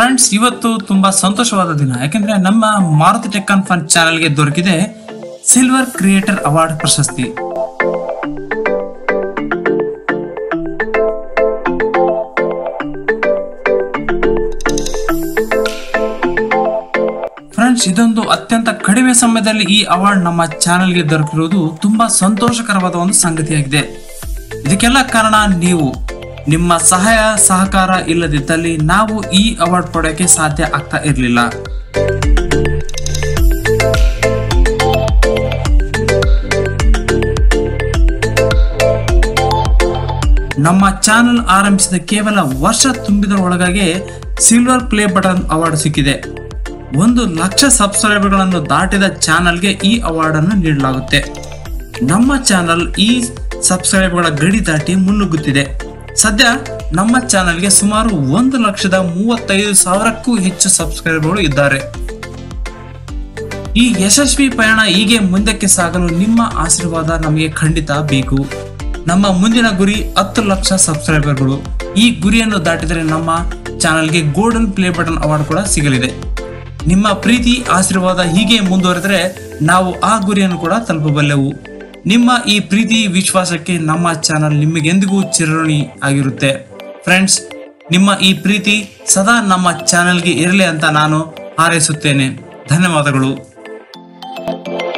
friends ಇವತ್ತು ತುಂಬಾ ಸಂತೋಷವಾದ ದಿನ ಯಾಕೆಂದ್ರೆ ನಮ್ಮ ಮಾರುತಿ ಟೆಕ್ ಅಂಡ್ ಫನ್ ಚಾನೆಲ್ಗೆ ದೊರಕಿದೆ ಸಿಲ್ವರ್ ಕ್ರಿಯೇಟರ್ ಅವಾರ್ಡ್ ಪ್ರಶಸ್ತಿ ಫ್ರೆಂಡ್ಸ್ ಇದೊಂದು ಅತ್ಯಂತ ಕಡಿಮೆ ಸಮಯದಲ್ಲಿ ಈ ಅವಾರ್ಡ್ ನಮ್ಮ ಚಾನೆಲ್ಗೆ ದೊರಕಿರುವುದು ತುಂಬಾ ಸಂತೋಷಕರವಾದ ಒಂದು ಸಂಗತಿಯಾಗಿದೆ ಇದಕ್ಕೆಲ್ಲ ಕಾರಣ ನೀವು ನಿಮ್ಮ ಸಹಾಯ ಸಹಕಾರ ಇಲ್ಲದಿದ್ದಲ್ಲಿ ನಾವು ಈ ಅವಾರ್ಡ್ ಪಡೆಯೋಕೆ ಸಾಧ್ಯ ಆಗ್ತಾ ಇರಲಿಲ್ಲ ನಮ್ಮ ಚಾನೆಲ್ ಆರಂಭಿಸಿದ ಕೇವಲ ವರ್ಷ ತುಂಬಿದ ಒಳಗಾಗಿ ಸಿಲ್ವರ್ ಪ್ಲೇ ಬಟನ್ ಅವಾರ್ಡ್ ಸಿಕ್ಕಿದೆ ಒಂದು ಲಕ್ಷ ಸಬ್ಸ್ಕ್ರೈಬರ್ಗಳನ್ನು ದಾಟಿದ ಚಾನಲ್ಗೆ ಈ ಅವಾರ್ಡ್ ಅನ್ನು ನೀಡಲಾಗುತ್ತೆ ನಮ್ಮ ಚಾನಲ್ ಈ ಸಬ್ಸ್ಕ್ರೈಬರ್ಗಳ ಗಡಿ ದಾಟಿ ಮುನ್ನುಗ್ಗುತ್ತಿದೆ ಸದ್ಯ ನಮ್ಮ ಚಾನಲ್ಗೆ ಸುಮಾರು ಒಂದು ಲಕ್ಷದ ಮೂವತ್ತೈದು ಸಾವಿರಕ್ಕೂ ಹೆಚ್ಚು ಸಬ್ಸ್ಕ್ರೈಬರ್ಗಳು ಇದ್ದಾರೆ ಈ ಯಶಸ್ವಿ ಪಯಣ ಹೀಗೆ ಮುಂದಕ್ಕೆ ಸಾಗಲು ನಿಮ್ಮ ಆಶೀರ್ವಾದ ನಮಗೆ ಖಂಡಿತ ಬೇಕು ನಮ್ಮ ಮುಂದಿನ ಗುರಿ ಹತ್ತು ಲಕ್ಷ ಸಬ್ಸ್ಕ್ರೈಬರ್ಗಳು ಈ ಗುರಿಯನ್ನು ದಾಟಿದರೆ ನಮ್ಮ ಚಾನಲ್ಗೆ ಗೋಲ್ಡನ್ ಪ್ಲೇ ಬಟನ್ ಅವಾರ್ಡ್ ಕೂಡ ಸಿಗಲಿದೆ ನಿಮ್ಮ ಪ್ರೀತಿ ಆಶೀರ್ವಾದ ಹೀಗೆ ಮುಂದುವರೆದರೆ ನಾವು ಆ ಗುರಿಯನ್ನು ಕೂಡ ತಲುಪಬಲ್ಲೆವು ನಿಮ್ಮ ಈ ಪ್ರೀತಿ ವಿಶ್ವಾಸಕ್ಕೆ ನಮ್ಮ ಚಾನಲ್ ನಿಮಗೆಂದಿಗೂ ಚಿರಋಣಿ ಆಗಿರುತ್ತೆ ಫ್ರೆಂಡ್ಸ್ ನಿಮ್ಮ ಈ ಪ್ರೀತಿ ಸದಾ ನಮ್ಮ ಚಾನೆಲ್ಗೆ ಇರಲಿ ಅಂತ ನಾನು ಹಾರೈಸುತ್ತೇನೆ ಧನ್ಯವಾದಗಳು